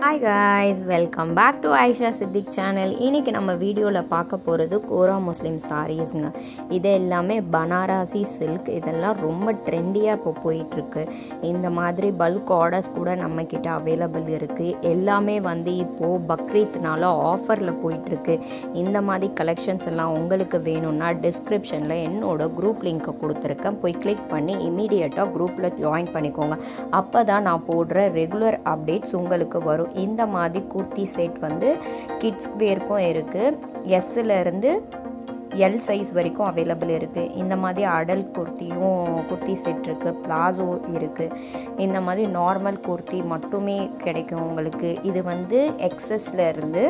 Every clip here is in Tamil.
hi guys welcome back to Ayesha Siddique channel இன்றைக்கி நம்ம வீடியோவில் பார்க்க போகிறது கோரா முஸ்லீம் சாரீஸ்ங்க இது எல்லாமே பனாரசி சில்க் இதெல்லாம் ரொம்ப ட்ரெண்டியாக இப்போ போயிட்டுருக்கு இந்த மாதிரி பல்க் ஆர்டர்ஸ் கூட நம்மக்கிட்ட அவைலபிள் இருக்குது எல்லாமே வந்து இப்போது பக்ரீத்னால ஆஃபரில் போயிட்டுருக்கு இந்த மாதிரி கலெக்ஷன்ஸ் எல்லாம் உங்களுக்கு வேணும்னா டிஸ்கிரிப்ஷனில் என்னோட குரூப் லிங்க்கை கொடுத்துருக்கேன் போய் கிளிக் பண்ணி இமீடியட்டாக குரூப்பில் ஜாயின் பண்ணிக்கோங்க அப்போ தான் நான் போடுற ரெகுலர் அப்டேட்ஸ் உங்களுக்கு வரும் இந்த மாதிரி குர்த்தி செட் வந்து கிட்ஸ் வேர்க்கும் இருக்குது எஸ்ஸில் எல் சைஸ் வரைக்கும் அவைலபிள் இருக்குது இந்த மாதிரி அடல்ட் குர்த்தியும் குர்த்தி செட் இருக்குது பிளாசோ இருக்குது இந்த மாதிரி நார்மல் குர்த்தி மட்டுமே கிடைக்கும் உங்களுக்கு இது வந்து எக்ஸஸில் இருந்து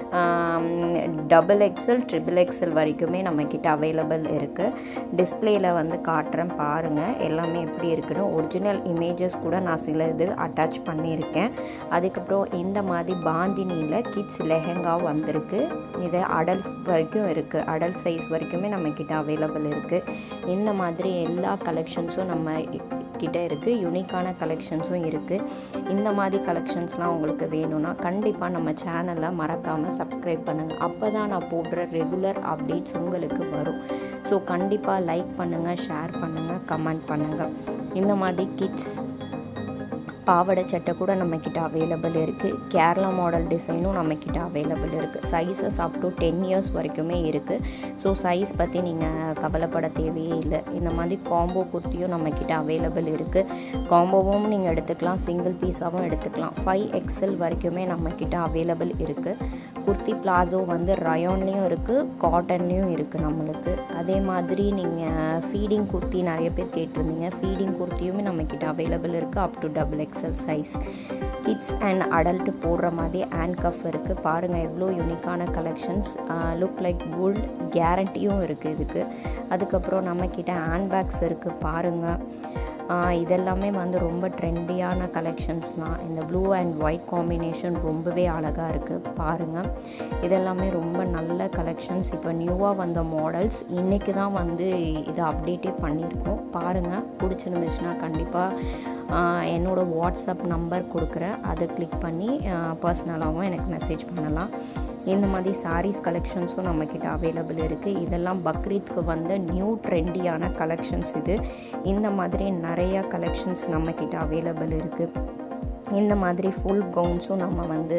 டபுள் எக்ஸல் ட்ரிபிள் எக்ஸல் வரைக்குமே நம்மக்கிட்ட அவைலபிள் இருக்குது டிஸ்பிளேயில் வந்து காட்டுறேன் பாருங்கள் எல்லாமே எப்படி இருக்குன்னு ஒரிஜினல் இமேஜஸ் கூட நான் சில இது அட்டாச் பண்ணியிருக்கேன் அதுக்கப்புறம் இந்த மாதிரி பாந்தினியில் கிட்ஸ் லெஹெங்கா வந்திருக்கு இது அடல்ட் வரைக்கும் இருக்குது அடல்ட் சைஸ் வரைக்குமே நம்மக்கிட்ட அவைலபிள் இருக்குது இந்த மாதிரி எல்லா கலெக்ஷன்ஸும் நம்ம கிட்ட இருக்குது யூனிக்கான கலெக்ஷன்ஸும் இருக்குது இந்த மாதிரி கலெக்ஷன்ஸ்லாம் உங்களுக்கு வேணும்னா கண்டிப்பாக நம்ம சேனலை மறக்காமல் சப்ஸ்கிரைப் பண்ணுங்கள் அப்போ தான் நான் போடுற ரெகுலர் அப்டேட்ஸ் உங்களுக்கு வரும் ஸோ கண்டிப்பாக லைக் பண்ணுங்கள் ஷேர் பண்ணுங்கள் கமெண்ட் பண்ணுங்கள் இந்த மாதிரி கிட்ஸ் பாவாடை சட்டை கூட நம்மக்கிட்ட அவைலபிள் இருக்குது கேரளா மாடல் டிசைனும் நம்மக்கிட்ட அவைலபிள் இருக்குது sizes up to ten years வரைக்குமே இருக்குது ஸோ சைஸ் பற்றி நீங்கள் கவலைப்பட தேவையே இல்லை இந்த மாதிரி காம்போ குர்த்தியும் நம்மக்கிட்ட அவைலபிள் இருக்குது காம்போவும் நீங்கள் எடுத்துக்கலாம் சிங்கிள் பீஸாகவும் எடுத்துக்கலாம் ஃபைவ் எக்ஸல் வரைக்குமே நம்மக்கிட்ட அவைலபிள் இருக்குது குர்த்தி பிளாசோ வந்து ரயோன்லேயும் இருக்குது காட்டன்லேயும் இருக்குது நம்மளுக்கு அதே மாதிரி நீங்கள் ஃபீடிங் குர்த்தி நிறைய பேர் கேட்டிருந்தீங்க ஃபீடிங் குர்த்தியுமே நம்மக்கிட்ட அவைலபிள் இருக்குது up to double XL size kids and adult போடுற மாதிரி ஹேண்ட் கஃப் இருக்குது பாருங்கள் எவ்வளோ யூனிக்கான கலெக்ஷன்ஸ் லுக் லைக் குட் கேரண்டியும் இருக்குது இதுக்கு அதுக்கப்புறம் நம்மக்கிட்ட ஹேண்ட் பேக்ஸ் இருக்குது பாருங்கள் இதெல்லாமே வந்து ரொம்ப ட்ரெண்டியான கலெக்ஷன்ஸ் தான் இந்த ப்ளூ அண்ட் ஒயிட் காம்பினேஷன் ரொம்பவே அழகாக இருக்குது பாருங்கள் இதெல்லாமே ரொம்ப நல்ல கலெக்ஷன்ஸ் இப்போ நியூவாக வந்த மாடல்ஸ் இன்றைக்கி தான் வந்து இதை அப்டேட்டே பண்ணியிருக்கோம் பாருங்கள் பிடிச்சிருந்துச்சுன்னா கண்டிப்பாக என்னோடய வாட்ஸ்அப் நம்பர் கொடுக்குறேன் அதை கிளிக் பண்ணி பர்சனலாகவும் எனக்கு மெசேஜ் பண்ணலாம் இந்த மாதிரி சாரீஸ் கலெக்ஷன்ஸும் நம்மக்கிட்ட அவைலபிள் இருக்குது இதெல்லாம் பக்ரீத்க்கு வந்த நியூ ட்ரெண்டியான கலெக்ஷன்ஸ் இது இந்த மாதிரி நிறையா கலெக்ஷன்ஸ் நம்மக்கிட்ட அவைலபிள் இருக்குது இந்த மாதிரி ஃபுல் கவுன்ஸும் நம்ம வந்து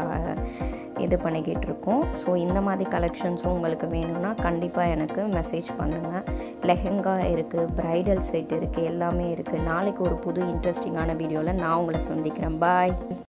இது பண்ணிக்கிட்டு இருக்கோம் ஸோ இந்த மாதிரி கலெக்ஷன்ஸும் உங்களுக்கு வேணும்னா கண்டிப்பாக எனக்கு மெசேஜ் பண்ணுங்கள் லெஹெங்கா இருக்குது ப்ரைடல் செட் இருக்குது எல்லாமே இருக்குது நாளைக்கு ஒரு புது இன்ட்ரெஸ்டிங்கான வீடியோவில் நான் உங்களை சந்திக்கிறேன் பாய்